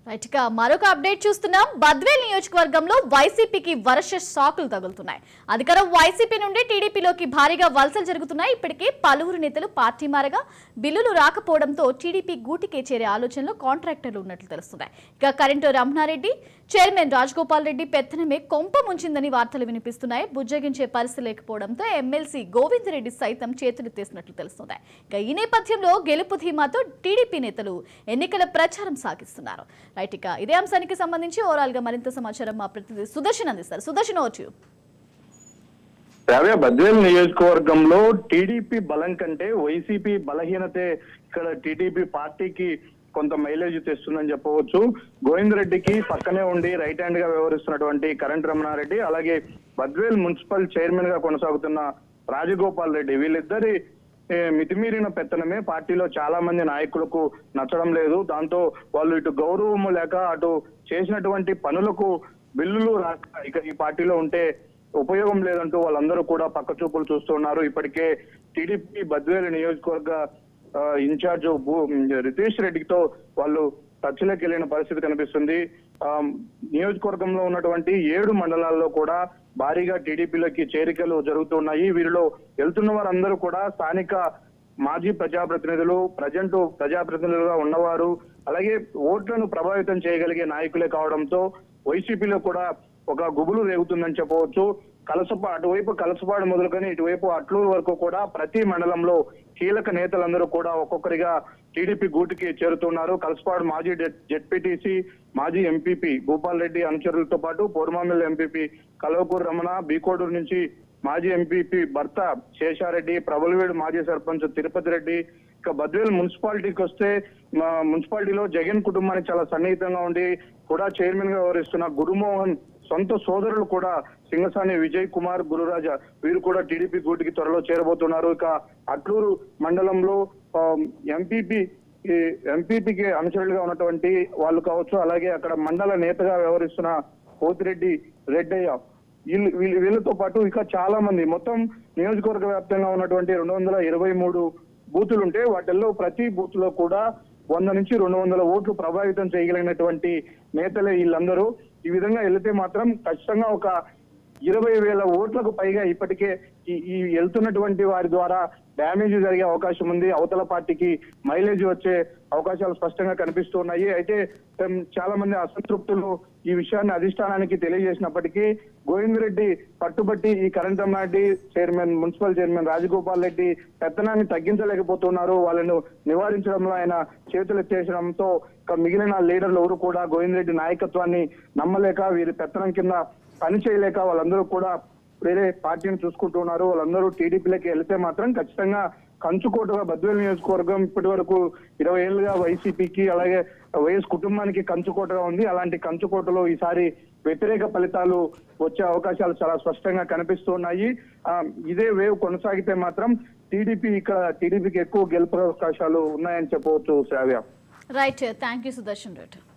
right ఇక మరొక update చూస్తున్నాం బద్వేల్ నియోజకవర్గంలో వైసీపీకి వరుస షాకులు తగులుతున్నాయి అధికారం వైసీపీ నుండి టీడీపీలోకి భారీగా వలసలు జరుగుతున్నాయి ఇప్పటికే పలువురు నేతలు పార్టీ మారగా బిల్లులు రాకపోవడంతో టీడీపీ గూటికే చేరే ఆలోచనలో కాంట్రాక్టర్లు ఉన్నట్లు తెలుస్తున్నాయి ఇక కరెంటు రమణారెడ్డి చైర్మన్ రాజగోపాల్ రెడ్డి పెత్తనమే కొంప ముంచిందని వార్తలు వినిపిస్తున్నాయి బుజ్జగించే పరిస్థితి లేకపోవడంతో ఎమ్మెల్సీ గోవింద్ రెడ్డి సైతం చేతులెత్తేసినట్లు తెలుస్తున్నాయి ఇక ఈ నేపథ్యంలో గెలుపు ధీమాతో టీడీపీ నేతలు ఎన్నికల ప్రచారం సాగిస్తున్నారు రైట్ ఇక ఇదే అంశానికి సంబంధించి ఓవరాల్ గా మరింత సమాచారం మా ప్రతినిధి సుదర్శన్ అందిస్తారు సుదర్శన్ వచ్చు రావే బద్వేల్ నియోజకవర్గంలో టీడీపీ బలం కంటే వైసీపీ బలహీనతే ఇక్కడ టీడీపీ పార్టీకి కొంత మైలేజ్ తెస్తుందని చెప్పవచ్చు గోవింద్ రెడ్డికి పక్కనే ఉండి రైట్ హ్యాండ్ గా వ్యవహరిస్తున్నటువంటి కరెంట్ రమణారెడ్డి అలాగే బద్వేల్ మున్సిపల్ చైర్మన్ గా కొనసాగుతున్న రాజగోపాల్ రెడ్డి వీళ్ళిద్దరి ఏ, మితిమీరిన పెత్తనమే పార్టీలో చాలా మంది నాయకులకు నచ్చడం లేదు దాంతో వాళ్ళు ఇటు గౌరవము లేక అటు చేసినటువంటి పనులకు బిల్లులు రాక ఇక ఈ పార్టీలో ఉంటే ఉపయోగం లేదంటూ వాళ్ళందరూ కూడా పక్క చూపులు చూస్తున్నారు ఇప్పటికే టీడీపీ బద్వేలు నియోజకవర్గ ఆ, ఇన్ఛార్జ్ భూ రితేష్ రెడ్డితో వాళ్ళు టచ్లోకి వెళ్ళిన పరిస్థితి కనిపిస్తుంది ఆ, నియోజకవర్గంలో ఉన్నటువంటి ఏడు మండలాల్లో కూడా భారీగా టీడీపీలోకి చేరికలు జరుగుతున్నాయి వీరిలో వెళ్తున్న వారందరూ కూడా స్థానిక మాజీ ప్రజాప్రతినిధులు ప్రజెంట్ ప్రజాప్రతినిధులుగా ఉన్నవారు అలాగే ఓట్లను ప్రభావితం చేయగలిగే నాయకులే కావడంతో వైసీపీలో కూడా ఒక గుబులు రేగుతుందని చెప్పవచ్చు కలసపా అటువైపు కలసపాడు మొదలుకొని ఇటువైపు అట్లూరు వరకు కూడా ప్రతి మండలంలో కీలక నేతలందరూ కూడా ఒక్కొక్కరిగా టీడీపీ గూటికి చేరుతున్నారు కలసపాడు మాజీ జెడ్పీటీసీ మాజీ ఎంపీపీ భూపాల్ రెడ్డి అనుచరులతో పాటు పోర్మామిల్ ఎంపీపీ కలవకూరు రమణ బీకోడూరు నుంచి మాజీ ఎంపీపీ భర్త శేషారెడ్డి ప్రబలవేడు మాజీ సర్పంచ్ తిరుపతి రెడ్డి ఇక బద్వేల్ మున్సిపాలిటీకి వస్తే మా మున్సిపాలిటీలో జగన్ కుటుంబానికి చాలా సన్నిహితంగా ఉండి కూడా చైర్మన్ గా వ్యవహరిస్తున్న గురుమోహన్ సొంత సోదరులు కూడా సింగసాని విజయ్ కుమార్ గురురాజ వీరు కూడా టీడీపీ గూటికి త్వరలో చేరబోతున్నారు ఇక అట్లూరు మండలంలో ఎంపీపీ ఈ ఎంపీపీకి అనుచరులుగా ఉన్నటువంటి వాళ్ళు కావచ్చు అలాగే అక్కడ మండల నేతగా వ్యవహరిస్తున్న పోతిరెడ్డి రెడ్డయ్య వీళ్ళు వీళ్ళు- వీళ్ళతో పాటు ఇక చాలా మంది మొత్తం నియోజకవర్గ వ్యాప్తంగా ఉన్నటువంటి రెండు వందల ఇరవై మూడు బూతులు ఉంటే వాటిల్లో ప్రతి బూత్ లో కూడా వంద నుంచి రెండు వందల ఓట్లు ప్రభావితం చేయగలిగినటువంటి నేతలే వీళ్ళందరూ ఈ విధంగా వెళితే మాత్రం ఖచ్చితంగా ఒక ఇరవై వేల ఓట్లకు పైగా ఇప్పటికే ఈ ఈ వెళ్తున్నటువంటి వారి ద్వారా డ్యామేజ్ జరిగే అవకాశం ఉంది అవతల పార్టీకి మైలేజ్ వచ్చే అవకాశాలు స్పష్టంగా కనిపిస్తున్నాయి అయితే ఉమ్, చాలా మంది అసంతృప్తులు ఈ విషయాన్ని అధిష్టానానికి తెలియజేసినప్పటికీ గోవింద్ రెడ్డి పట్టుబట్టి ఈ current Reddy chairman municipal chairman Rajagopal Reddy పెత్తనాన్ని తగ్గించలేకపోతున్నారు వాళ్ళను నివారించడంలో ఆయన చేతులు ఎత్తేసడంతో ఇక మిగిలిన లీడర్లు ఎవరు కూడా గోవింద్ రెడ్డి నాయకత్వాన్ని నమ్మలేక వీరి పెత్తనం కింద పని చేయలేక వాళ్ళందరూ కూడా వేరే పార్టీని చూసుకుంటున్నారు వాళ్ళందరూ టీడీపీలోకి వెళ్తే మాత్రం ఖచ్చితంగా కంచుకోటగా బద్వేలు నియోజకవర్గం ఇప్పటి వరకు ఇరవై ఏళ్ళుగా వైసీపీకి అలాగే వైఎస్ కుటుంబానికి కంచుకోటగా ఉంది అలాంటి కంచుకోటలో ఈసారి వ్యతిరేక ఫలితాలు వచ్చే అవకాశాలు చాలా స్పష్టంగా కనిపిస్తున్నాయి ఆ, ఇదే వేవ్ కొనసాగితే మాత్రం టీడీపీ ఇక్కడ టీడీపీకి ఎక్కువ గెలుపు అవకాశాలు ఉన్నాయని చెప్పవచ్చు Sravya right thank you Sudarshan Reddy